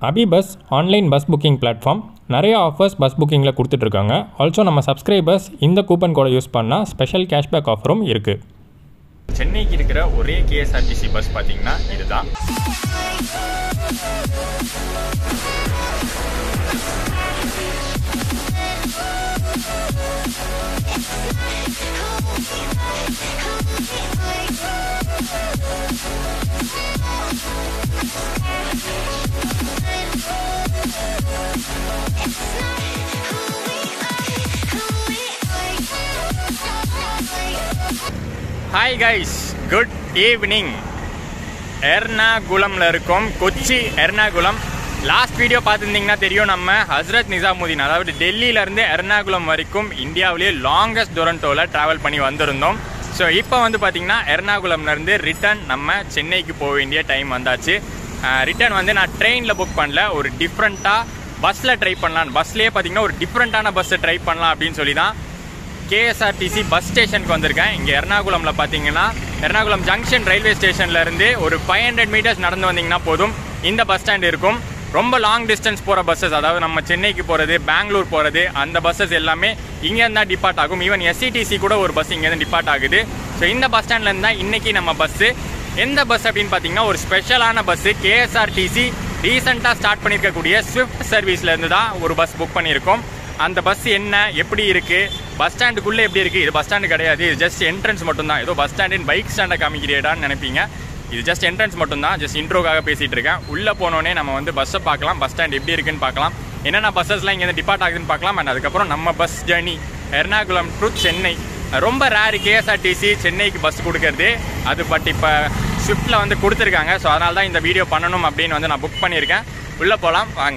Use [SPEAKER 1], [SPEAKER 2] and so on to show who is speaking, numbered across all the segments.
[SPEAKER 1] அபி bus online bus booking platform நிறைய offers bus புக்கிங்கில் கொடுத்துட்ருக்காங்க ஆல்சோ நம்ம சப்ஸ்கிரைபர்ஸ் இந்த கூப்பன் கோடை யூஸ் பண்ணால் ஸ்பெஷல் கேஷ்பேக் ஆஃபரும் இருக்குது
[SPEAKER 2] சென்னைக்கு இருக்கிற ஒரே கேஎஸ்ஆர்டிசி பஸ் பார்த்தீங்கன்னா இதுதான் ஹாய் கைஸ் குட் ஈவினிங் எர்ணாகுளம்ல இருக்கோம் கொச்சி எர்ணாகுளம் லாஸ்ட் வீடியோ பார்த்துருந்தீங்கன்னா தெரியும் நம்ம ஹஸ்ரத் நிசாமுதீன் அதாவது டெல்லியிலேருந்து எர்ணாகுளம் வரைக்கும் இந்தியாவிலேயே லாங்கஸ்ட் டொரண்டோவில் ட்ராவல் பண்ணி வந்திருந்தோம் ஸோ இப்போ வந்து பார்த்தீங்கன்னா எர்ணாகுளம்லேருந்து ரிட்டர்ன் நம்ம சென்னைக்கு போக வேண்டிய டைம் வந்தாச்சு ரிட்டர்ன் வந்து நான் ட்ரெயினில் புக் பண்ணல ஒரு டிஃப்ரெண்ட்டாக பஸ்ஸில் ட்ரை பண்ணலாம் பஸ்லேயே பார்த்தீங்கன்னா ஒரு டிஃப்ரெண்ட்டான பஸ்ஸை ட்ரை பண்ணலாம் அப்படின்னு சொல்லி தான் கேஎஸ்ஆர்டிசி பஸ் ஸ்டேஷனுக்கு வந்திருக்கேன் இங்கே எர்ணாகுளமில் பார்த்தீங்கன்னா எர்ணாகுளம் ஜங்ஷன் ரயில்வே ஸ்டேஷன்ல இருந்து ஒரு ஃபைவ் ஹண்ட்ரட் மீட்டர்ஸ் நடந்து வந்தீங்கன்னா போதும் இந்த பஸ் ஸ்டாண்ட் இருக்கும் ரொம்ப லாங் டிஸ்டன்ஸ் போகிற பஸ்ஸஸ் அதாவது நம்ம சென்னைக்கு போகிறது பெங்களூர் போகிறது அந்த பஸ்ஸஸ் எல்லாமே இங்கேருந்து தான் டிபார்ட் ஆகும் ஈவன் எஸ்சிடிசி கூட ஒரு பஸ் இங்கேருந்து டிபார்ட் ஆகுது ஸோ இந்த பஸ் ஸ்டாண்ட்லேருந்து தான் இன்றைக்கி நம்ம பஸ்ஸு எந்த பஸ் அப்படின்னு பார்த்தீங்கன்னா ஒரு ஸ்பெஷலான பஸ்ஸு கேஎஸ்ஆர்டிசி ரீசெண்டாக ஸ்டார்ட் பண்ணியிருக்கக்கூடிய ஸ்விஃப்ட் சர்வீஸ்லேருந்து தான் ஒரு பஸ் புக் பண்ணியிருக்கோம் அந்த பஸ் என்ன எப்படி இருக்கு பஸ் ஸ்டாண்டுக்குள்ளே எப்படி இருக்கு இது பஸ் ஸ்டாண்டு கிடையாது இது ஜஸ்ட் என்ட்ரன்ஸ் மட்டும்தான் ஏதோ பஸ் ஸ்டாண்டின் பைக் ஸ்டாண்டை காமிக்கிறேடான்னு நினைப்பீங்க இது ஜஸ்ட் என்ட்ரன்ஸ் மட்டும்தான் ஜஸ்ட் இன்ட்ரோக்காக பேசிட்டு இருக்கேன் உள்ளே போனோடனே நம்ம வந்து பஸ்ஸை பார்க்கலாம் பஸ் ஸ்டாண்ட் எப்படி இருக்குன்னு பார்க்கலாம் என்னென்ன பஸ்ஸஸ்லாம் இங்கே டிபார்ட் ஆகுதுன்னு பார்க்கலாம் அண்ட் அதுக்கப்புறம் நம்ம bus journey Ernakulam to Chennai ரொம்ப ரேரு கேஎஸ்ஆர்டிசி சென்னைக்கு பஸ் கொடுக்கறது அது பட் இப்போ ஸ்விஃப்ட்டில் வந்து கொடுத்துருக்காங்க ஸோ அதனால தான் இந்த வீடியோ பண்ணணும் அப்படின்னு வந்து நான் புக் பண்ணியிருக்கேன் உள்ளே போகலாம் வாங்க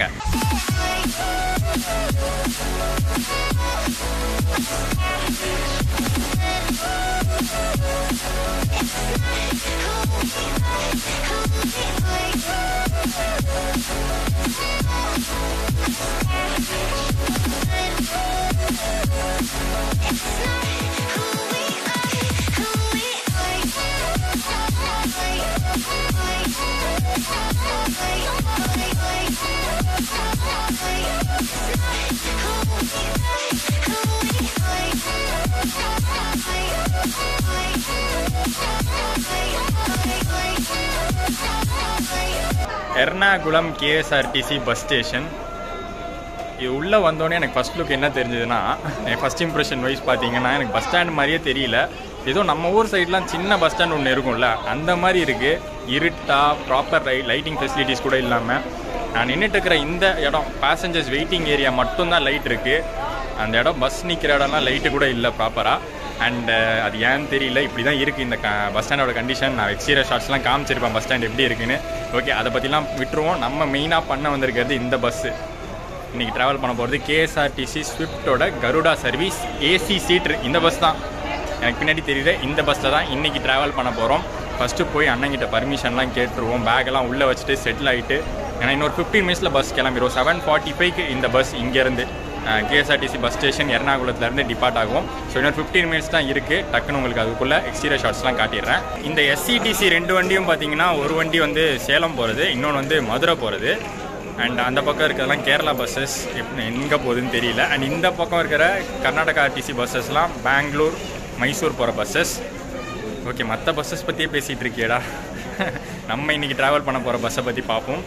[SPEAKER 2] எர்ணாகுளம் கேஎஸ்ஆர்டிசி பஸ் ஸ்டேஷன் இது உள்ளே வந்தோடனே எனக்கு ஃபஸ்ட் லுக் என்ன தெரிஞ்சதுன்னா என் ஃபஸ்ட் இம்ப்ரெஷன் வைஸ் பார்த்தீங்கன்னா எனக்கு பஸ் ஸ்டாண்ட் மாதிரியே தெரியல ஏதோ நம்ம ஊர் சைட்லாம் சின்ன பஸ் ஸ்டாண்ட் ஒன்று இருக்கும்ல அந்த மாதிரி இருக்குது இருட்டா ப்ராப்பர் ரை லைட்டிங் ஃபெசிலிட்டிஸ் கூட இல்லாமல் நான் நின்றுட்டு இருக்கிற இந்த இடம் பேசஞ்சர்ஸ் வெயிட்டிங் ஏரியா மட்டும்தான் லைட் இருக்குது அந்த இடம் பஸ் நிற்கிற இடம்லாம் லைட்டு கூட இல்லை ப்ராப்பராக அண்ட் அது ஏன்னு தெரியல இப்படி தான் இருக்குது இந்த க பஸ் ஸ்டாண்டோட கண்டிஷன் நான் எக்ஸ்டீரியர் ஷார்ட்ஸ்லாம் காமிச்சிருப்பேன் பஸ் ஸ்டாண்ட் எப்படி இருக்குன்னு ஓகே அதை பற்றிலாம் விட்டுருவோம் நம்ம மெயினாக பண்ண வந்திருக்கிறது இந்த பஸ்ஸு இன்றைக்கி ட்ராவல் பண்ண போகிறது கேஎஸ்ஆர்டிசி ஸ்விஃப்ட்டோட கருடா சர்வீஸ் ஏசி சீட்ரு இந்த பஸ் தான் எனக்கு பின்னாடி தெரியுது இந்த பஸ்ஸில் தான் இன்றைக்கி ட்ராவல் பண்ண போகிறோம் ஃபஸ்ட்டு போய் அண்ணங்கிட்ட பர்மிஷன்லாம் கேட்டுருவோம் பேக்கெல்லாம் உள்ளே வச்சுட்டு செட்டில் ஆகிட்டு ஏன்னா இன்னொரு ஃபிஃப்டீன் மினிட்ஸில் பஸ் கிளம்பிடும் செவன் ஃபார்ட்டி ஃபைவ்க்கு இந்த பஸ் இங்கேருந்து கேஎஸ்ஆர்டிசி பஸ் ஸ்டேஷன் எர்ணாகுளத்துலேருந்து டிபார்ட் ஆகும் ஸோ இன்னொரு ஃபிஃப்டீன் மினிட்ஸ் தான் இருக்குது டக்குன்னு உங்களுக்கு அதுக்குள்ளே எக்ஸ்டீரியர் ஷார்ட்ஸ்லாம் காட்டிடுறேன் இந்த எஸ்சிடிசி ரெண்டு வண்டியும் பார்த்தீங்கன்னா ஒரு வண்டி வந்து சேலம் போகிறது இன்னொன்று வந்து மதுரை போகிறது அண்ட் அந்த பக்கம் இருக்கிறதெல்லாம் கேரளா பஸ்ஸஸ் எங்கே போகுதுன்னு தெரியல அண்ட் இந்த பக்கம் இருக்கிற கர்நாடகா ஆர்டிசி பஸ்ஸஸ்லாம் பெங்களூர் மைசூர் போகிற பஸ்ஸஸ் ஓகே மற்ற பஸ்ஸஸ் பற்றியே பேசிகிட்டு இருக்கியடா நம்ம இன்றைக்கி ட்ராவல் பண்ண போகிற பஸ்ஸை பற்றி பார்ப்போம்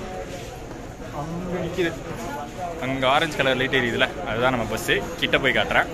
[SPEAKER 2] அங்கே நிற்கிது அங்கே ஆரஞ்சு கலர் லைட் எரியுதுல அதுதான் நம்ம பஸ்ஸு கிட்ட போய் காட்டுறேன்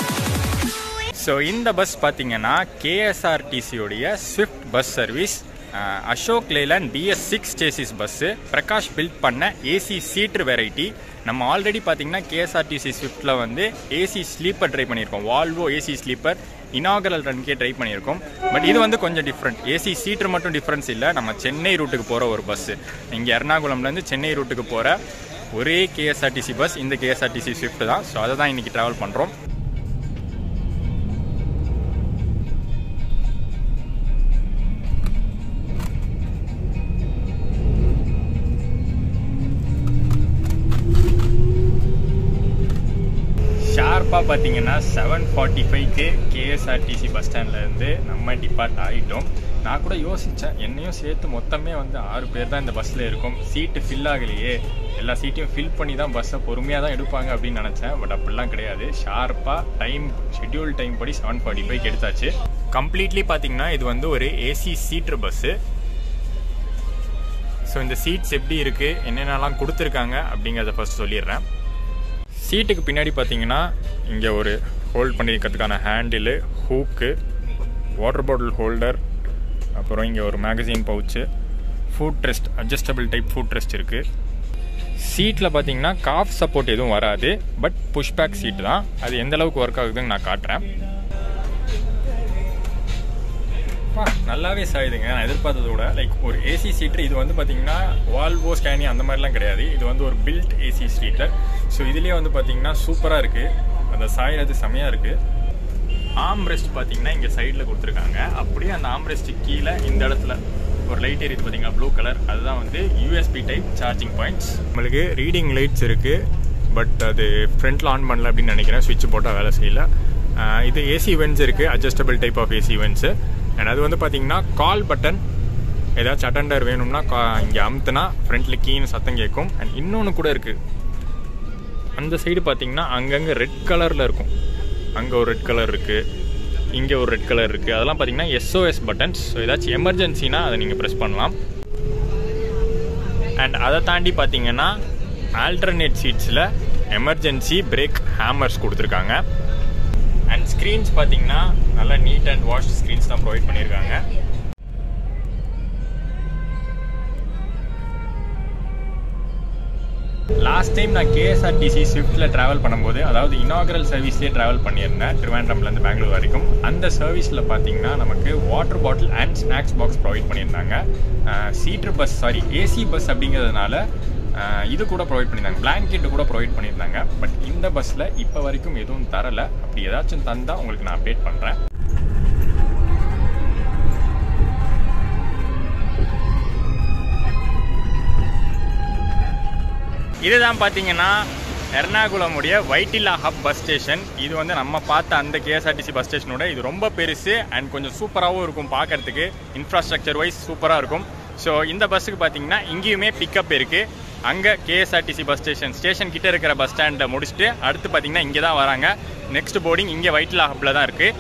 [SPEAKER 2] ஸோ இந்த பஸ் பார்த்தீங்கன்னா கேஎஸ்ஆர்டிசியோடைய swift bus service Ashok Leyland BS six chassis bus Prakash build பண்ண ஏசி சீட்ரு வெரைட்டி நம்ம ஆல்ரெடி பார்த்தீங்கன்னா கேஎஸ்ஆர்டிசி ஸ்விஃப்ட்டில் வந்து ஏசி ஸ்லீப்பர் ட்ரை பண்ணியிருக்கோம் வால்வோ ஏசி ஸ்லீப்பர் இனாகரல் ரன்கே ட்ரை பண்ணியிருக்கோம் பட் இது வந்து கொஞ்சம் டிஃப்ரெண்ட் ஏசி சீட்ரு மட்டும் டிஃப்ரென்ஸ் இல்லை நம்ம சென்னை ரூட்டுக்கு போகிற ஒரு பஸ்ஸு இங்கே எர்ணாகுளம்லேருந்து சென்னை ரூட்டுக்கு போகிற ஒரே கேஎஸ்ஆர்டிசி பஸ் இந்த கேஎஸ்ஆர்டிசி ஸ்விஃப்ட் தான் ஸோ அதை தான் இன்றைக்கி ட்ராவல் பண்ணுறோம் ஷார்ப்பாக பார்த்தீங்கன்னா செவன் ஃபார்ட்டி ஃபைவ்க்கு கேஎஸ்ஆர்டிசி பஸ் ஸ்டாண்ட்லேருந்து நம்ம டிபார்ட் ஆகிட்டோம் நான் கூட யோசித்தேன் என்னையும் சேர்த்து மொத்தமே வந்து ஆறு பேர் தான் இந்த பஸ்ஸில் இருக்கும் சீட்டு ஃபில் ஆகலையே எல்லா சீட்டையும் ஃபில் பண்ணி தான் பஸ்ஸை பொறுமையாக தான் எடுப்பாங்க அப்படின்னு நினச்சேன் பட் அப்படிலாம் கிடையாது ஷார்ப்பாக டைம் ஷெட்யூல் டைம் படி செவன் ஃபார்ட்டி ஃபைவ் எடுத்தாச்சு கம்ப்ளீட்லி பார்த்தீங்கன்னா இது வந்து ஒரு ஏசி சீட்ரு பஸ்ஸு ஸோ இந்த சீட்ஸ் எப்படி இருக்குது என்னென்னலாம் கொடுத்துருக்காங்க அப்படிங்கிறத ஃபர்ஸ்ட் சொல்லிடுறேன் சீட்டுக்கு பின்னாடி பார்த்தீங்கன்னா இங்கே ஒரு ஹோல்ட் பண்ணியிருக்கிறதுக்கான handle hook water bottle holder அப்புறம் இங்கே ஒரு magazine pouch foot rest adjustable type foot rest இருக்குது சீட்டில் பார்த்தீங்கன்னா காஃப் சப்போர்ட் எதுவும் வராது பட் புஷ்பேக் சீட் தான் அது எந்த அளவுக்கு ஒர்க் ஆகுதுன்னு நான் காட்டுறேன் நல்லாவே சாயுதுங்க நான் எதிர்பார்த்ததை விட லைக் ஒரு ஏசி சீட்ரு இது வந்து பார்த்தீங்கன்னா வால்வோ ஸ்கேனி அந்த மாதிரிலாம் கிடையாது இது வந்து ஒரு பில்ட் ஏசி சீட்டர் ஸோ இதுலேயே வந்து பார்த்தீங்கன்னா சூப்பராக இருக்குது அந்த சாயிறது செமையாக இருக்குது ஆம் ரெஸ்ட் பார்த்தீங்கன்னா இங்கே சைடில் கொடுத்துருக்காங்க அப்படியே அந்த ஆம் ரெஸ்ட்டு கீழே இந்த இடத்துல ஒரு லைட் எரியுது பார்த்தீங்கன்னா ப்ளூ கலர் அதுதான் வந்து யூஎஸ்பி டைப் சார்ஜிங் பாயிண்ட்ஸ் நம்மளுக்கு ரீடிங் லைட்ஸ் இருக்குது பட் அது ஃப்ரண்ட்டில் ஆன் பண்ணல அப்படின்னு நினைக்கிறேன் சுவிட்ச் போட்டால் வேலை செய்யல இது ஏசி வென்ஸ் இருக்குது adjustable type of AC vents and அது வந்து பார்த்தீங்கன்னா கால் பட்டன் ஏதாச்சும் அட்டண்டர் வேணும்னா இங்கே அமுத்துனா ஃப்ரண்ட்டில் கீன்னு சத்தம் கேட்கும் அண்ட் இன்னொன்று கூட இருக்குது அந்த சைடு பார்த்தீங்கன்னா அங்கங்கே ரெட் கலரில் இருக்கும் அங்கே ஒரு ரெட் கலர் இருக்குது இங்கே ஒரு ரெட் கலர் இருக்குது அதெல்லாம் பார்த்தீங்கன்னா எஸ்ஓஎஸ் பட்டன்ஸ் ஸோ ஏதாச்சும் எமர்ஜென்சினா அதை நீங்கள் ப்ரெஸ் பண்ணலாம் அண்ட் அதை தாண்டி பார்த்தீங்கன்னா ஆல்டர்னேட் சீட்ஸில் எமர்ஜென்சி பிரேக் ஹேமர்ஸ் கொடுத்துருக்காங்க அண்ட் ஸ்க்ரீன்ஸ் பார்த்தீங்கன்னா நல்லா நீட் அண்ட் வாஷ் ஸ்க்ரீன்ஸ் தான் ப்ரொவைட் பண்ணியிருக்காங்க லாஸ்ட் டைம் நான் கேஎஸ்ஆர்டிசி ஸ்விஃப்ட்டில் ட்ராவல் பண்ணும்போது அதாவது இனாகரல் சர்வீஸ்லேயே ட்ராவல் பண்ணியிருந்தேன் திருவேண்டரம்லேருந்து பெங்களூர் வரைக்கும் அந்த சர்வீஸில் பார்த்தீங்கன்னா நமக்கு water bottle and snacks box provide பண்ணியிருந்தாங்க seater bus sorry AC bus அப்படிங்கிறதுனால இது கூட ப்ரொவைட் பண்ணியிருந்தாங்க பிளாங்கெட்டு கூட ப்ரொவைட் பண்ணியிருந்தாங்க பட் இந்த பஸ்ஸில் இப்போ வரைக்கும் எதுவும் தரலை அப்படி ஏதாச்சும் தந்தால் உங்களுக்கு நான் அப்டேட் பண்ணுறேன் இதுதான் பார்த்தீங்கன்னா எர்ணாகுளமுடைய வைட்டிலா ஹப் பஸ் ஸ்டேஷன் இது வந்து நம்ம பார்த்த அந்த கேஎஸ்ஆர்டிசி பஸ் ஸ்டேஷனோட இது ரொம்ப பெருசு அண்ட் கொஞ்சம் சூப்பராகவும் இருக்கும் பார்க்கறதுக்கு இன்ஃப்ராஸ்ட்ரக்சர் வைஸ் சூப்பராக இருக்கும் ஸோ இந்த பஸ்ஸுக்கு பார்த்தீங்கன்னா இங்கேயுமே பிக்கப் இருக்குது அங்கே கேஎஸ்ஆர்டிசி பஸ் ஸ்டேஷன் ஸ்டேஷன் கிட்ட இருக்கிற பஸ் ஸ்டாண்டில் முடிச்சுட்டு அடுத்து பார்த்தீங்கன்னா இங்கே தான் வராங்க நெக்ஸ்ட் போர்டிங் இங்கே வைட்டிலா ஹப்பில் தான் இருக்குது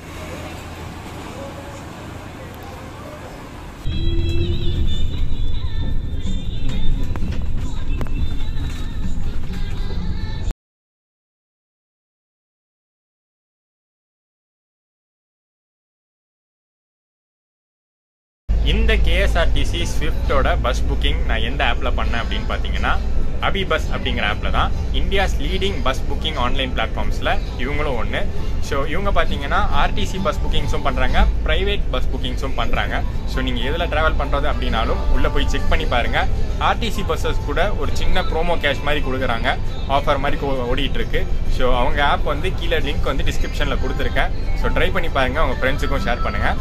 [SPEAKER 2] இந்த கேஎஸ்ஆர்டிசி ஸ்விஃப்டோட பஸ் புக்கிங் நான் எந்த ஆப்பில் பண்ணேன் அப்படின்னு பார்த்தீங்கன்னா அபி பஸ் அப்படிங்கிற ஆப்பில் தான் India's leading bus booking online பிளாட்ஃபார்ம்ஸில் இவங்களும் ஒன்று ஸோ இவங்க பார்த்தீங்கன்னா ஆர்டிசி பஸ் புக்கிங்ஸும் பண்ணுறாங்க ப்ரைவேட் பஸ் புக்கிங்ஸும் பண்ணுறாங்க ஸோ நீங்கள் எதில் ட்ராவல் பண்ணுறது அப்படின்னாலும் உள்ளே போய் செக் பண்ணி பாருங்கள் ஆர்டிசி பஸ்ஸஸ் கூட ஒரு சின்ன ப்ரோமோ கேஷ் மாதிரி கொடுக்குறாங்க ஆஃபர் மாதிரி ஓடிட்டு இருக்கு ஸோ அவங்க ஆப் வந்து கீழே லிங்க் வந்து டிஸ்கிரிப்ஷனில் கொடுத்துருக்கேன் ஸோ ட்ரை பண்ணி பாருங்கள் உங்கள் ஃப்ரெண்ட்ஸுக்கும் ஷேர் பண்ணுங்கள்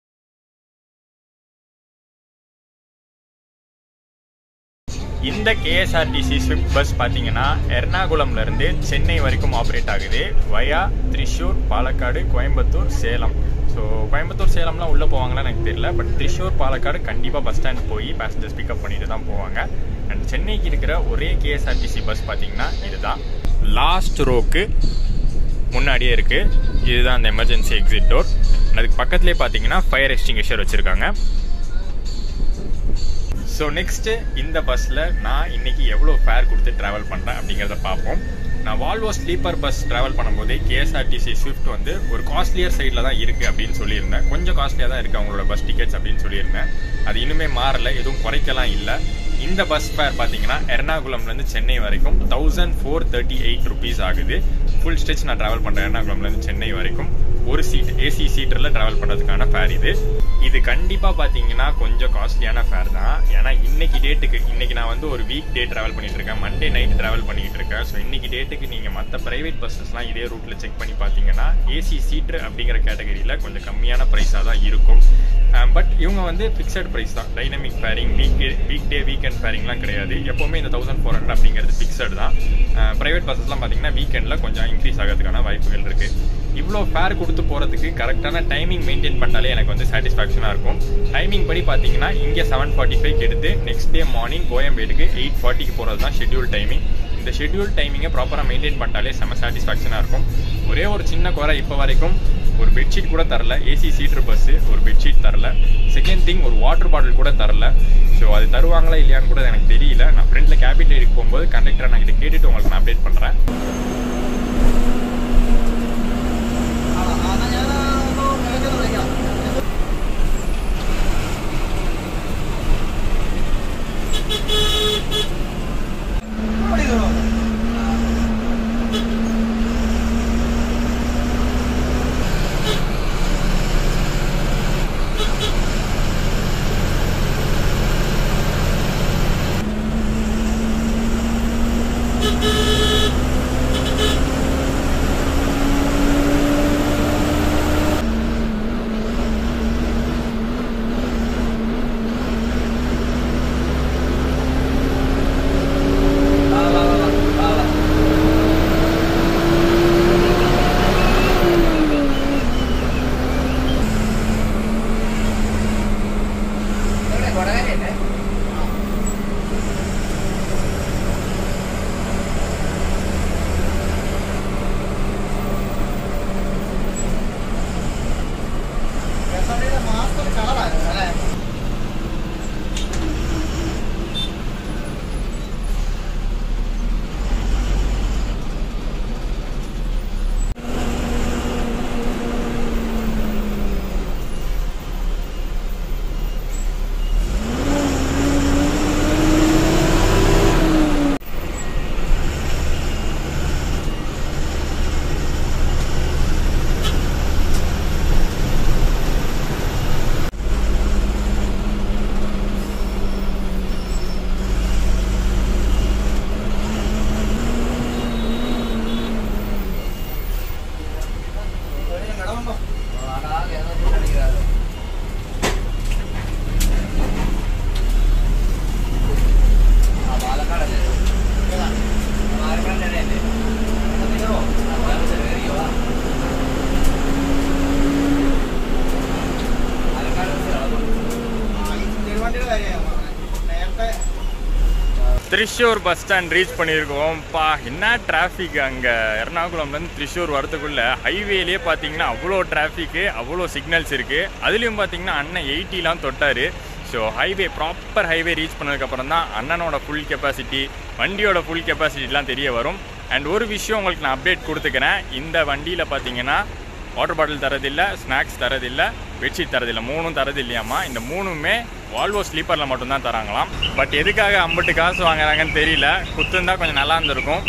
[SPEAKER 2] இந்த கேஎஸ்ஆர்டிசி ஸ்விஃப்ட் பஸ் பார்த்தீங்கன்னா எர்ணாகுளம்ல இருந்து சென்னை வரைக்கும் ஆப்ரேட் ஆகுது வயா திரிஷூர் பாலக்காடு கோயம்புத்தூர் சேலம் ஸோ கோயம்புத்தூர் சேலம்லாம் உள்ளே போவாங்களா எனக்கு தெரியல பட் திரிஷூர் பாலக்காடு கண்டிப்பாக பஸ் ஸ்டாண்ட் போய் பேசஞ்சர்ஸ் பிக்கப் பண்ணிட்டு தான் போவாங்க அண்ட் சென்னைக்கு இருக்கிற ஒரே கேஎஸ்ஆர்டிசி பஸ் பார்த்தீங்கன்னா இதுதான் லாஸ்ட் ரோக்கு முன்னாடியே இருக்குது இதுதான் அந்த எமர்ஜென்சி எக்ஸிட் டோர் அதுக்கு பக்கத்துலேயே பார்த்தீங்கன்னா ஃபயர் எக்ஸ்டிங்விஷர் வச்சுருக்காங்க ஸோ நெக்ஸ்ட்டு இந்த பஸ்ஸில் நான் இன்னைக்கு எவ்வளோ ஃபேர் கொடுத்து ட்ராவல் பண்ணுறேன் அப்படிங்கிறத பார்ப்போம் நான் வால்வோ ஸ்லீப்பர் பஸ் ட்ராவல் பண்ணும்போதே கேஎஸ்ஆர்டிசி ஸ்விஃப்ட் வந்து ஒரு காஸ்ட்லியர் சைடில் தான் இருக்குது அப்படின்னு சொல்லியிருந்தேன் கொஞ்சம் காஸ்ட்லியாக தான் இருக்குது அவங்களோட பஸ் டிக்கெட்ஸ் அப்படின்னு சொல்லியிருந்தேன் அது இன்னுமே மாறல எதுவும் குறைக்கலாம் இல்லை இந்த பஸ் ஃபேர் பார்த்தீங்கன்னா எர்ணாகுளம்லேருந்து சென்னை வரைக்கும் thousand four thirty eight rupees ஆகுது ஃபுல் ஸ்டெச் நான் ட்ராவல் பண்ணுறேன் எர்ணாகுளம்லேருந்து சென்னை வரைக்கும் ஒரு சீட் ஏசி சீட்டரில் ட்ராவல் பண்ணுறதுக்கான ஃபேர் இது இது கண்டிப்பாக பார்த்தீங்கன்னா கொஞ்சம் காஸ்ட்லியான ஃபேர் தான் ஏன்னா இன்னைக்கு டேட்டுக்கு இன்னைக்கு நான் வந்து ஒரு வீக் டே ட்ராவல் பண்ணிட்டு இருக்கேன் மண்டே நைட் ட்ராவல் பண்ணிட்டு இருக்கேன் ஸோ இன்னைக்கு டேட்டுக்கு நீங்கள் மற்ற ப்ரைவேட் பஸ்ஸஸ்லாம் இதே ரூட்டில் செக் பண்ணி பார்த்தீங்கன்னா ஏசி சீட்ரு அப்படிங்கிற கேட்டகரியில் கொஞ்சம் கம்மியான ப்ரைஸாக தான் இருக்கும் பட் இவங்க வந்து ஃபிக்ஸட் ப்ரைஸ் தான் dynamic faring week weekday weekend ஃபேரிங்லாம் கிடையாது எப்போவுமே இந்த தௌசண்ட் ஃபோர் ஹண்ட்ரட் அப்படிங்கிறது ஃபிக்ஸட் தான் ப்ரைவேட் பஸ்ஸஸ்லாம் பார்த்தீங்கன்னா வீக்கெண்டில் கொஞ்சம் இன்க்ரீஸ் ஆகிறதுக்கான வாய்ப்புகள் இருக்குது இவ்வளோ ஃபேர் கொடுத்து போகிறதுக்கு கரெக்டான டைமிங் மெயின்டைன் பண்ணாலே எனக்கு வந்து சாட்டிஸ்ஃபேக்ஷனாக இருக்கும் டைமிங் படி பார்த்தீங்கன்னா இங்கே செவன் ஃபார்ட்டி ஃபைவ் எடுத்து நெக்ஸ்ட் டே மார்னிங் கோயம்பேடுக்கு எயிட் ஃபார்ட்டிக்கு போகிறது தான் ஷெட்யூல் டைமிங் இந்த ஷெட்யூல் டைமிங்கை ப்ராப்பராக மெயின்டைன் பண்ணிட்டாலே செம சாட்டிஸ்ஃபேக்ஷனாக இருக்கும் ஒரே ஒரு சின்ன குறை இப்போ வரைக்கும் ஒரு பெட்ஷீட் கூட தரல ஏசி சீட்ரு பஸ்ஸு ஒரு பெட்ஷீட் தரல செகண்ட் திங் ஒரு வாட்டர் பாட்டில் கூட தரல ஸோ அது தருவாங்களா இல்லையான்னு கூட எனக்கு தெரியல நான் ஃப்ரெண்டில் கேபின் ஏரிக்கு போகும்போது கண்டக்டரை நான் கிட்ட கேட்டுட்டு உங்களுக்கு நான் அப்டேட் பண்ணுறேன் திருஷூர் பஸ் ஸ்டாண்ட் ரீச் பண்ணியிருக்கோம் பா என்ன டிராஃபிக் அங்கே எர்ணாகுளம்லேருந்து திருஷூர் வரதுக்குள்ள ஹைவேலேயே பார்த்தீங்கன்னா அவ்வளோ டிராஃபிக்கு அவ்வளோ சிக்னல்ஸ் இருக்குது அதுலேயும் பார்த்தீங்கன்னா அண்ணன் எயிட்டிலாம் தொட்டார் so highway proper highway reach பண்ணதுக்கப்புறம் தான் அண்ணனோட ஃபுல் கெப்பாசிட்டி வண்டியோட ஃபுல் கெப்பாசிட்டிலாம் தெரிய வரும் அண்ட் ஒரு விஷயம் உங்களுக்கு நான் அப்டேட் கொடுத்துக்கிறேன் இந்த வண்டியில் பார்த்தீங்கன்னா வாட்டர் பாட்டில் தரதில்லை ஸ்நாக்ஸ் தரதில்லை பெட்ஷீட் தரதில்லை மூணும் தரதில்லையாமா இந்த மூணுமே வால்வோ ஸ்லீப்பரில் மட்டும்தான் தராங்களாம் பட் எதுக்காக ஐம்பட்டு காசு வாங்குறாங்கன்னு தெரியல குத்துந்தா கொஞ்சம் நல்லா இருந்திருக்கும்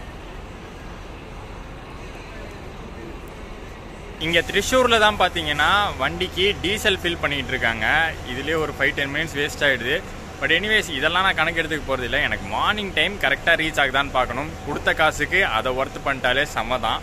[SPEAKER 2] இங்கே த்ரிஷூரில் தான் பார்த்தீங்கன்னா வண்டிக்கு டீசல் ஃபில் பண்ணிகிட்டு இருக்காங்க இதுலேயே ஒரு ஃபைவ் டென் மினிட்ஸ் வேஸ்ட் ஆகிடுது பட் எனிவேஸ் இதெல்லாம் நான் கணக்கு எடுத்துக்க போகிறது இல்லை எனக்கு மார்னிங் டைம் கரெக்டாக ரீச் ஆகுதான்னு பார்க்கணும் கொடுத்த காசுக்கு அதை ஒர்த் பண்ணிட்டாலே செம்ம தான்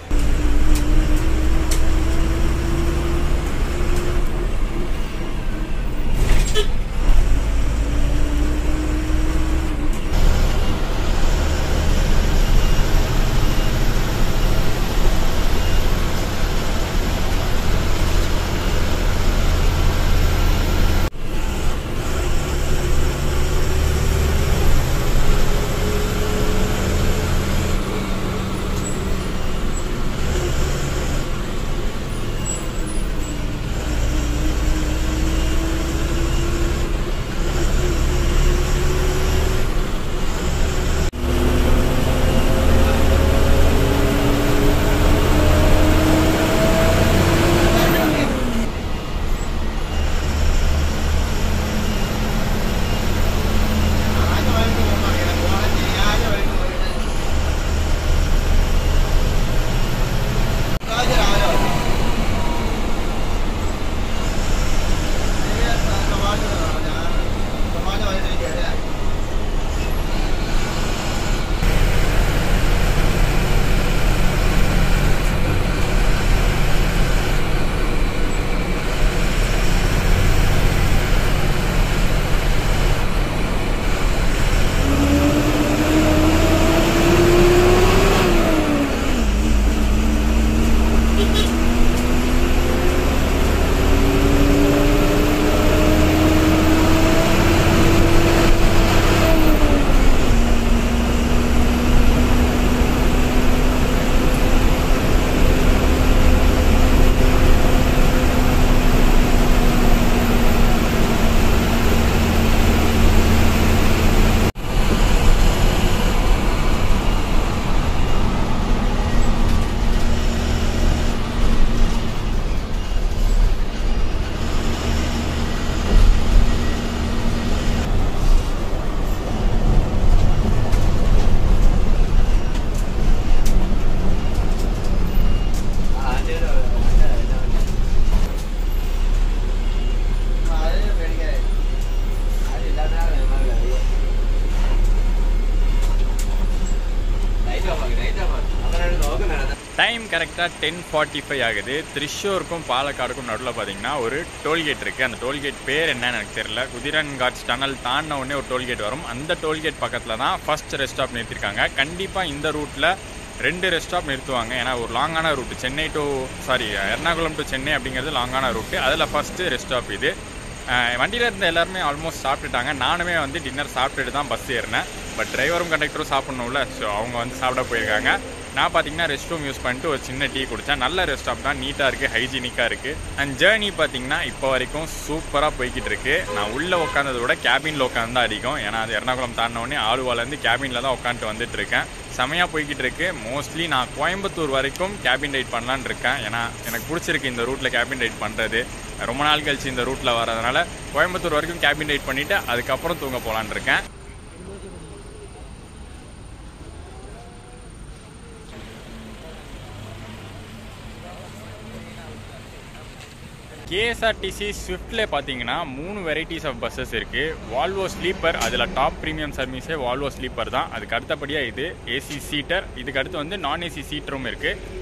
[SPEAKER 2] டைம் கரெக்டாக டென் ஃபார்ட்டி ஃபைவ் ஆகுது திருச்சூருக்கும் பாலக்காடுக்கும் நடுவில் பார்த்தீங்கன்னா ஒரு டோல்கேட் இருக்குது அந்த டோல்கேட் பேர் என்னன்னு எனக்கு தெரியல குதிரன் காட்ஸ் டனல் தாண்டின உடனே ஒரு டோல்கேட் வரும் அந்த டோல்கேட் பக்கத்தில் தான் ஃபர்ஸ்ட் ரெஸ்ட் ஸ்டாப் நிறுத்திருக்காங்க கண்டிப்பாக இந்த ரூட்டில் ரெண்டு ரெஸ்ட் ஸ்டாப் நிறுத்துவாங்க ஏன்னா ஒரு லாங்கான route Chennai to sorry Ernakulam to Chennai அப்படிங்கிறது லாங்கான ரூட்டு அதில் ஃபஸ்ட்டு ரெஸ்ட் ஸ்டாப் இது வண்டியில் இருந்த எல்லாருமே ஆல்மோஸ்ட் சாப்பிட்டுட்டாங்க நானுமே வந்து டின்னர் சாப்பிட்டுட்டு தான் பஸ் ஏறினேன் பட் டிரைவரும் கண்டக்டரும் சாப்பிட்ணும்ல ஸோ அவங்க வந்து சாப்பிட போயிருக்காங்க நான் பார்த்தீங்கன்னா ரெஸ்ட் ரூம் யூஸ் பண்ணிட்டு ஒரு சின்ன டீ குடித்தேன் நல்ல ரெஸ்ட் ஸ்டாப் தான் நீட்டாக இருக்குது ஹைஜீனிக்காக இருக்குது அண்ட் ஜேர்னி பார்த்தீங்கன்னா இப்போ வரைக்கும் சூப்பராக போய்கிட்டு இருக்கு நான் உள்ளே உட்காந்ததை விட கேபினில் உட்காந்து தான் அடிக்கும் ஏன்னா அது எர்ணாகுளம் தாண்டினோடனே ஆளுவாலேருந்து கேபினில் தான் உட்காந்துட்டு வந்துட்டு இருக்கேன் செமையாக போய்கிட்டு இருக்கு மோஸ்ட்லி நான் கோயம்புத்தூர் வரைக்கும் கேபின் ரைட் பண்ணலான்னு இருக்கேன் ஏன்னா எனக்கு பிடிச்சிருக்கு இந்த ரூட்டில் கேபின் ரைட் பண்ணுறது ரொம்ப நாள் கழிச்சு இந்த ரூட்டில் வரதுனால கோயம்புத்தூர் வரைக்கும் கேபின் ரைட் பண்ணிவிட்டு அதுக்கப்புறம் தூங்க போகலான்னு இருக்கேன் கேஎஸ்ஆர்டிசி ஸ்விஃப்டில் பார்த்தீங்கன்னா மூணு வெரைட்டிஸ் ஆஃப் பஸ்ஸஸ் இருக்குது வால்வோ ஸ்லீப்பர் அதில் டாப் ப்ரீமியம் சர்வீஸே வால்வோ ஸ்லீப்பர் தான் அதுக்கு அடுத்தபடியாக இது ஏசி சீட்டர் இதுக்கு அடுத்து வந்து நான் ஏசி சீட்டரும் இருக்குது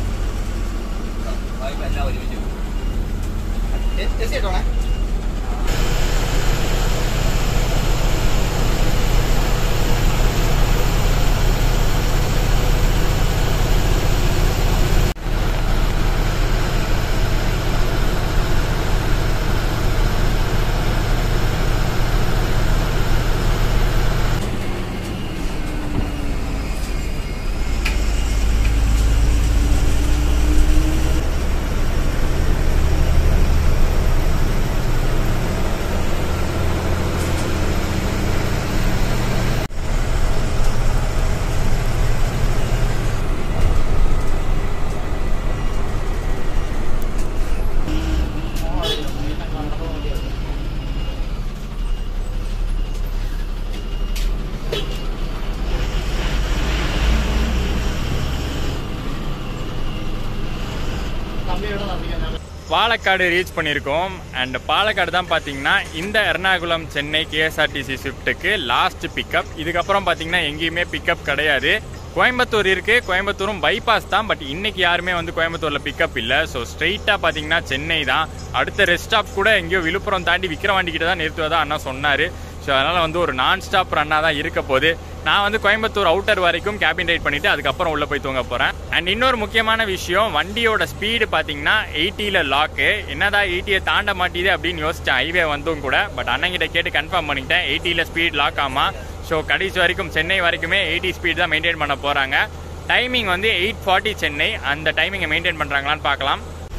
[SPEAKER 2] பாலக்காடு ரீச் பண்ணியிருக்கோம் அண்ட் பாலக்காடு தான் பார்த்தீங்கன்னா இந்த எர்ணாகுளம் சென்னை கேஎஸ்ஆர்டிசி ஸ்விஃப்ட்டுக்கு லாஸ்ட் பிக்கப் இதுக்கப்புறம் பார்த்தீங்கன்னா எங்கேயுமே பிக்கப் கிடையாது கோயம்புத்தூர் இருக்குது கோயம்புத்தூரும் பைபாஸ் தான் பட் இன்னைக்கு யாருமே வந்து கோயம்புத்தூரில் பிக்கப் இல்லை ஸோ ஸ்ட்ரெயிட்டாக பார்த்தீங்கன்னா சென்னை தான் அடுத்த ரெஸ்ட் ஸ்டாப் கூட எங்கேயோ விழுப்புரம் தாண்டி விக்கிரவாண்டி கிட்ட தான் நிறுத்துவதா அண்ணா சொன்னார் ஸோ அதனால் வந்து ஒரு நான் ஸ்டாப் ரன்னாக தான் இருக்க போகுது நான் வந்து கோயம்புத்தூர் அவுட்டர் வரைக்கும் கேபின் ரைட் பண்ணிவிட்டு அதுக்கப்புறம் உள்ளே போய் தூங்க போகிறேன் அண்ட் இன்னொரு முக்கியமான விஷயம் வண்டியோட ஸ்பீடு பார்த்தீங்கன்னா எயிட்டியில் லாக்கு என்னதான் எயிட்டியை தாண்ட மாட்டேது அப்படின்னு யோசிச்சேன் ஹைவே வந்தும் கூட பட் அண்ணங்கிட்ட கேட்டு கன்ஃபார்ம் பண்ணிட்டேன் எயிட்டியில் ஸ்பீட் லாக் ஆமா ஸோ கடைசி வரைக்கும் சென்னை வரைக்குமே எயிட்டி ஸ்பீட் தான் மெயின்டைன் பண்ண போகிறாங்க டைமிங் வந்து எயிட் ஃபார்ட்டி சென்னை அந்த டைமிங்கை மெயின்டைன் பண்ணுறாங்களான்னு பார்க்கலாம்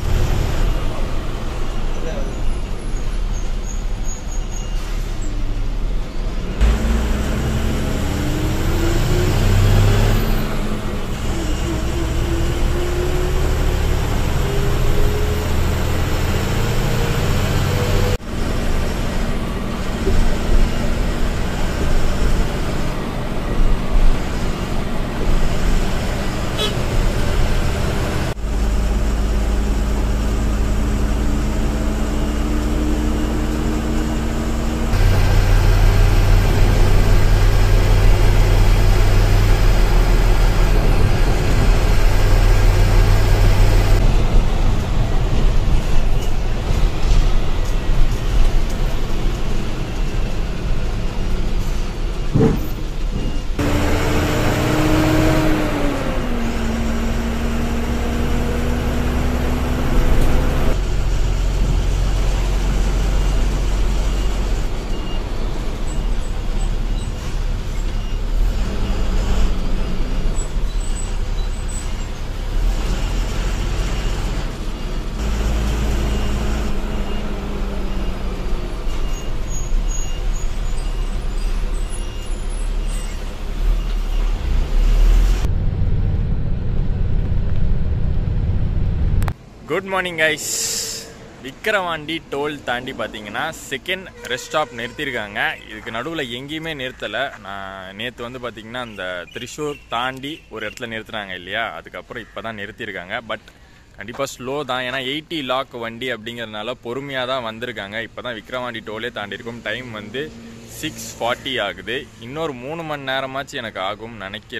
[SPEAKER 2] good morning guys Vikravandi toll தாண்டி பார்த்தீங்கன்னா செகண்ட் ரெஸ்ட் ஸ்டாப் நிறுத்தியிருக்காங்க இதுக்கு நடுவில் எங்கேயுமே நிறுத்தலை நான் நேற்று வந்து பார்த்தீங்கன்னா அந்த திரிஷூர் தாண்டி ஒரு இடத்துல நிறுத்துனாங்க இல்லையா அதுக்கப்புறம் இப்போ தான் நிறுத்தியிருக்காங்க பட் கண்டிப்பாக ஸ்லோ தான் ஏன்னா எயிட்டி லாக் வண்டி அப்படிங்கிறதுனால பொறுமையாக தான் வந்திருக்காங்க இப்போ தான் விக்ரவாண்டி டோலே தாண்டி இருக்கும் டைம் வந்து சிக்ஸ் ஃபார்ட்டி ஆகுது இன்னொரு மூணு மணி நேரமாச்சு எனக்கு ஆகும்னு நினைக்கிறேன்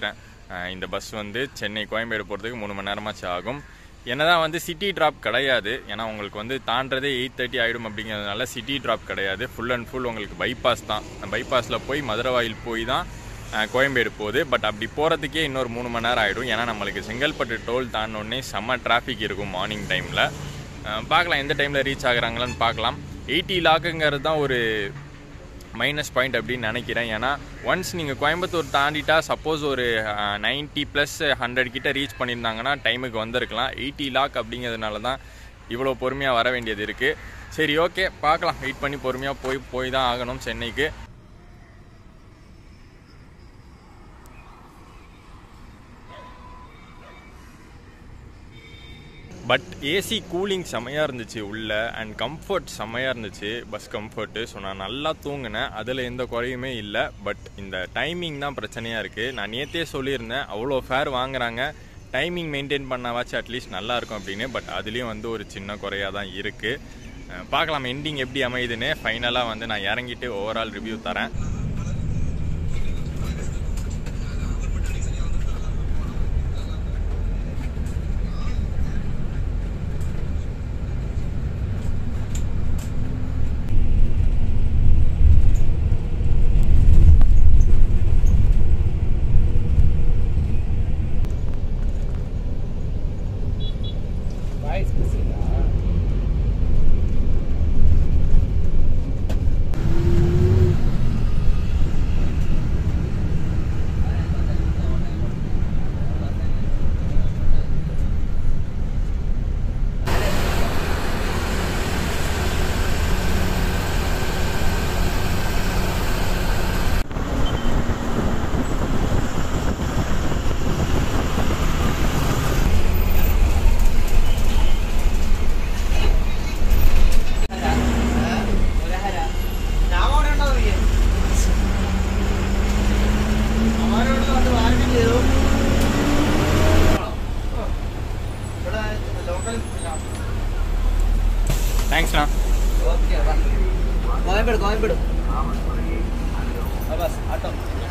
[SPEAKER 2] அஹ் இந்த பஸ் வந்து சென்னை கோயம்பேடு போகிறதுக்கு மூணு மணி நேரமாச்சு ஆகும் என்னதான் வந்து சிட்டி ட்ராப் கிடையாது ஏன்னா உங்களுக்கு வந்து தாண்டதே எயிட் தேர்ட்டி ஆகிடும் அப்படிங்கிறதுனால சிட்டி ட்ராப் கிடையாது ஃபுல் அண்ட் ஃபுல் உங்களுக்கு பைபாஸ் தான் பைபாஸில் போய் மதுரவாயில் போய் தான் அஹ், கோயம்பேடு போகுது பட் அப்படி போகிறதுக்கே இன்னொரு மூணு மணி நேரம் ஆகிடும் ஏன்னா நம்மளுக்கு செங்கல்பட்டு டோல் தாண்டோடனே செம்ம டிராஃபிக் இருக்கும் மார்னிங் டைமில் பார்க்கலாம் எந்த டைமில் ரீச் ஆகுறாங்களான்னு பார்க்கலாம் எயிட்டி லாக்குங்கிறது தான் ஒரு மைனஸ் பாயிண்ட் அப்படின்னு நினைக்கிறேன் ஏன்னா ஒன்ஸ் நீங்கள் கோயம்புத்தூர் தாண்டிட்டா சப்போஸ் ஒரு நைன்ட்டி ப்ளஸ் ஹண்ட்ரட் கிட்ட ரீச் பண்ணியிருந்தாங்கன்னா டைமுக்கு வந்திருக்கலாம் எயிட்டி லாக் அப்படிங்கிறதுனால தான் இவ்வளோ பொறுமையாக வர வேண்டியது இருக்குது சரி ஓகே பார்க்கலாம் வெயிட் பண்ணி பொறுமையாக போய் போய் தான் ஆகணும் சென்னைக்கு பட் ஏசி கூலிங் செமையாக இருந்துச்சு உள்ள அண்ட் கம்ஃபர்ட் செமையாக இருந்துச்சு பஸ் கம்ஃபர்ட்டு ஸோ நான் நல்லா தூங்கினேன் அதில் எந்த குறையுமே இல்லை பட் இந்த டைமிங் தான் பிரச்சனையாக இருக்குது நான் நேற்றே சொல்லியிருந்தேன் அவ்வளோ ஃபேர் வாங்குறாங்க டைமிங் மெயின்டைன் பண்ணாவாச்சும் அட்லீஸ்ட் நல்லா இருக்கும் அப்படின்னு பட் அதுலேயும் வந்து ஒரு சின்ன குறையாக தான் இருக்குது பார்க்கலாம் எண்டிங் எப்படி அமையுதுன்னு ஃபைனலாக வந்து நான் இறங்கிட்டு ஓவரால் ரிவ்யூ தரேன்
[SPEAKER 3] வாய்ஸ் பேசுறீங்களா
[SPEAKER 2] தேங்க்ஸ்ண்ணா
[SPEAKER 3] Koyambedu Koyambedu bus auto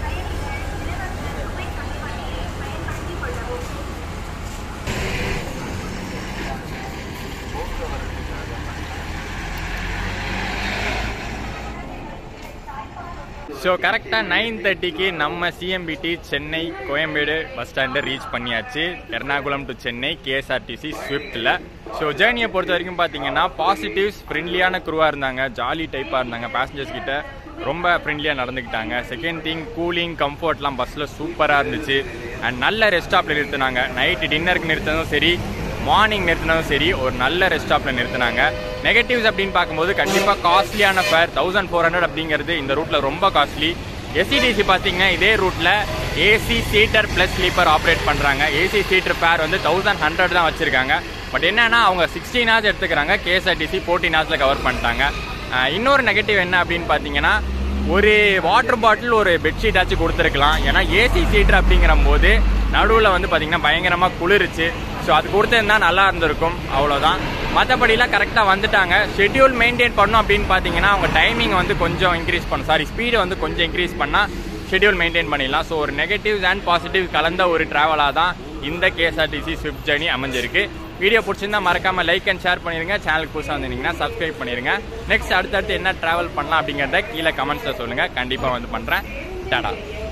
[SPEAKER 2] so கரெக்டாக நைன் தேர்ட்டிக்கு நம்ம சிஎம்பிடி சென்னை கோயம்பேடு பஸ் ஸ்டாண்டை ரீச் பண்ணியாச்சு எர்ணாகுளம் டு சென்னை கேஎஸ்ஆர்டிசி ஸ்விஃப்ட்டில் ஸோ ஜேர்னியை பொறுத்த வரைக்கும் பார்த்தீங்கன்னா பாசிட்டிவ்ஸ் ஃப்ரெண்ட்லியான குருவாக இருந்தாங்க ஜாலி டைப்பாக இருந்தாங்க பேசஞ்சர்ஸ் கிட்ட ரொம்ப ஃப்ரெண்ட்லியாக நடந்துக்கிட்டாங்க செகண்ட் திங் கூலிங் கம்ஃபர்ட்லாம் பஸ்ஸில் சூப்பராக இருந்துச்சு அண்ட் நல்ல ரெஸ்ட் ஸ்டாப்பில் நிறுத்தினாங்க நைட்டு டின்னருக்கு நிறுத்தினதும் சரி மார்னிங் நிறுத்தினதும் சரி ஒரு நல்ல ரெஸ்ட் ஸ்டாப்பில் நிறுத்தினாங்க நெகட்டிவ்ஸ் அப்படின்னு பார்க்கும்போது கண்டிப்பாக காஸ்ட்லியான ஃபேர் தௌசண்ட் ஃபோர் ஹண்ட்ரட் அப்படிங்கிறது இந்த ரூட்டில் ரொம்ப காஸ்ட்லி எஸ்சிடிசி பார்த்தீங்கன்னா இதே ரூட்டில் AC seater plus sleeper operate பண்ணுறாங்க ஏசி சீட்டர் ஃபேர் வந்து தௌசண்ட் ஹண்ட்ரட் தான் வச்சுருக்காங்க பட் என்னன்னா அவங்க சிக்ஸ்டீன் ஹார்ஸ் எடுத்துக்கிறாங்க கேஎஸ்ஆர்டிசி ஃபோர்டீன் ஹார்ஸில் கவர் பண்ணிட்டாங்க அஹ் இன்னொரு நெகட்டிவ் என்ன அப்படின்னு பார்த்தீங்கன்னா ஒரு வாட்டர் பாட்டில் ஒரு பெட்ஷீட் ஆச்சு கொடுத்துருக்கலாம் ஏன்னா ஏசி சீட்டர் அப்படிங்கிற போது நடுவில் வந்து பார்த்தீங்கன்னா பயங்கரமாக குளிருச்சு ஸோ அது கொடுத்துருந்தா நல்லா இருந்திருக்கும் அவ்வளோதான் மற்றபடிலாம் கரெக்டாக வந்துட்டாங்க ஷெட்யூல் மெயின்டைன் பண்ணோம் அப்படின்னு பார்த்தீங்கன்னா அவங்க டைமிங் வந்து கொஞ்சம் இன்க்ரீஸ் பண்ணும் சாரி ஸ்பீடு வந்து கொஞ்சம் இன்க்ரீஸ் பண்ணால் ஷெட்யூல் மெயின்டைன் பண்ணிடலாம் ஸோ ஒரு நெகட்டிவ்ஸ் அண்ட் பாசிட்டிவ் கலந்த ஒரு ட்ராவலாக தான் இந்த கேஎஸ்ஆர்டிசி ஸ்விஃப்ட் ஜேர்னி அமைஞ்சிருக்கு வீடியோ பிடிச்சிருந்தா மறக்காம லைக் அண்ட் ஷேர் பண்ணிருங்க சேனலுக்கு புதுசாக வந்தீங்கன்னா சப்ஸ்கிரைப் பண்ணிருங்க நெக்ஸ்ட் அடுத்தடுத்து என்ன ட்ராவல் பண்ணலாம் அப்படிங்கிறத கீழே கமெண்ட்ஸில் சொல்லுங்கள் கண்டிப்பாக வந்து பண்ணுறேன் டாடா